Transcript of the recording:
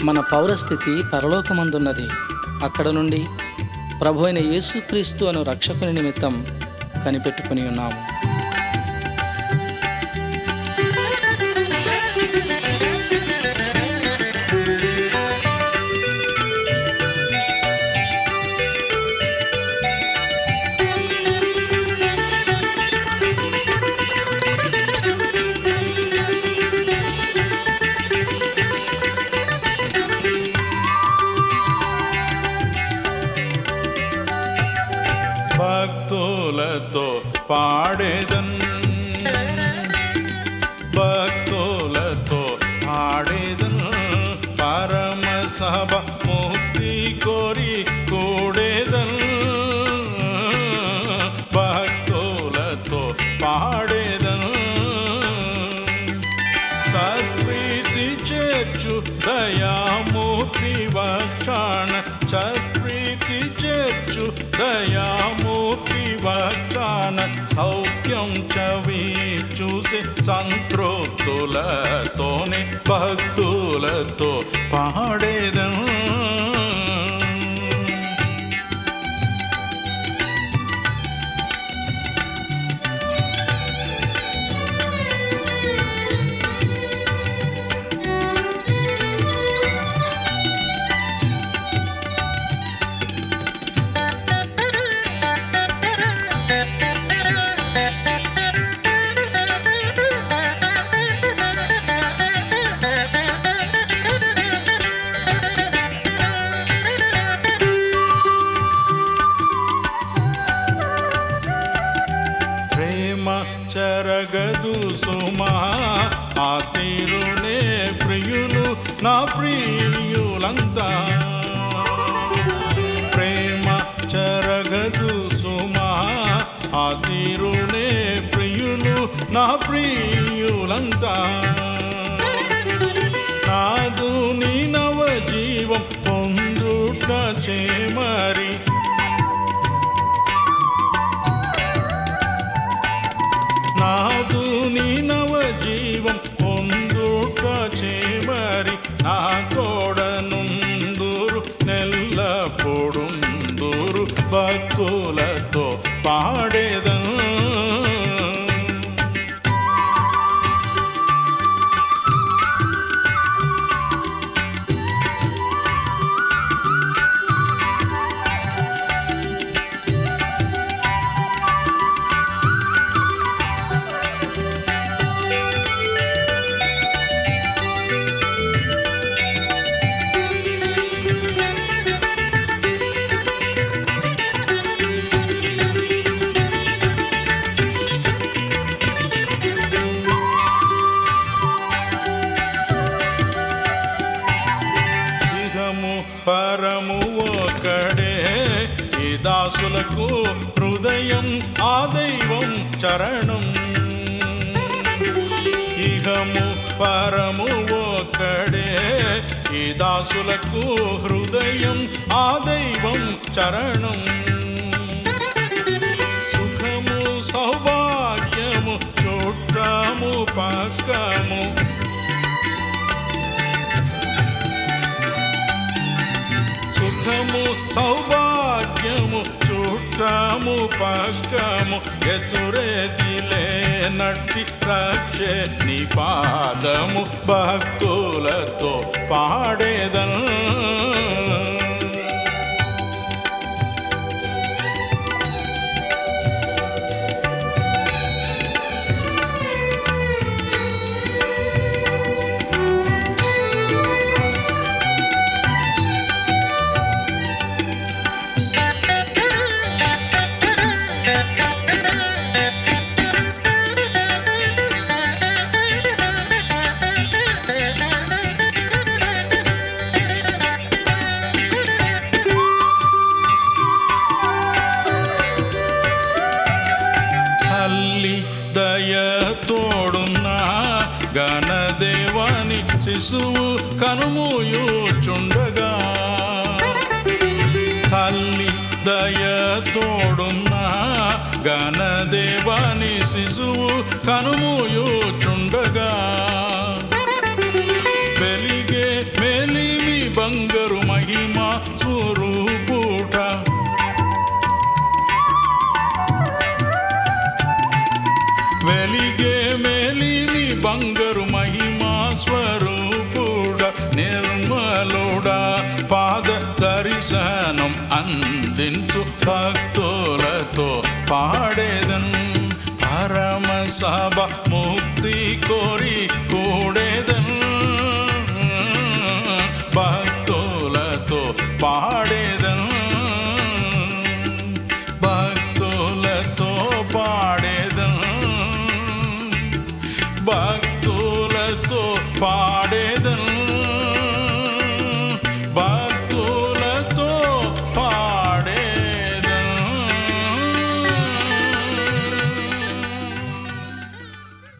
మన పౌరస్థితి పరలోకమందున్నది అక్కడ నుండి ప్రభు అయిన యేసుక్రీస్తు అను రక్షకుని నిమిత్తం కనిపెట్టుకుని ఉన్నాము భక్తులతో పాడేదన్ భక్తులతో పాడేదన్ పరమ సభ ముక్తి కోరి కూడేదన్ భక్తులతో పాడేదన్ సత్ప్రీతి చేర్చు దయామూర్తి వక్షాణ సత్ప్రీతి చేర్చు దయామూర్తి వక్షాణ సౌఖ్యం చవి చూసి సంతృప్తులతోనే భక్తులతో పాడేదను ప్రేమ చెరగదు సుమా ఆ తీరునే ప్రియులు నా ప్రియులంతా ప్రేమ చెరగదు సుమా ఆ తీరునే ప్రియులు నా ప్రియులంతా నాదు నీ నవ జీవం పొందుట చేమరి నాదు నీ నవ జీవం పొందుట చేమరి నా కోడనుందూరు నెల్లపొడుందూరు భక్తులతో పాడేదను ఇహము పరము ఒకడే ఈ దాసులకు హృదయం ఆ దైవం చరణం ఇహము పరము ఒకడే ఈ దాసులకు హృదయం ఆ దైవం చరణం సుఖము సౌభాగ్యము చుట్టము పక్కము సుఖము సౌభాగ్యము చుట్టము పక్కము ఎదురెదిలే నట్టి రక్షే నీ పాదము భక్తులతో పాడేదను తల్లి దయ తోడున్న గణదేవాని శిశువు కనుమూయుచుండగా తల్లి దయ తోడున్న గణదేవాని శిశువు కనుమూయుచుండగా వెలిగే మెలిమి బంగారు మహిమ స్వరూపుట వెలిగే మేలిని బంగారు మహిమా స్వరూపుడ నిర్మలుడా పాద దర్శనం అందించు భక్తులతో పాడేదన్ పరమ సభ ముక్తి కోరి కూడే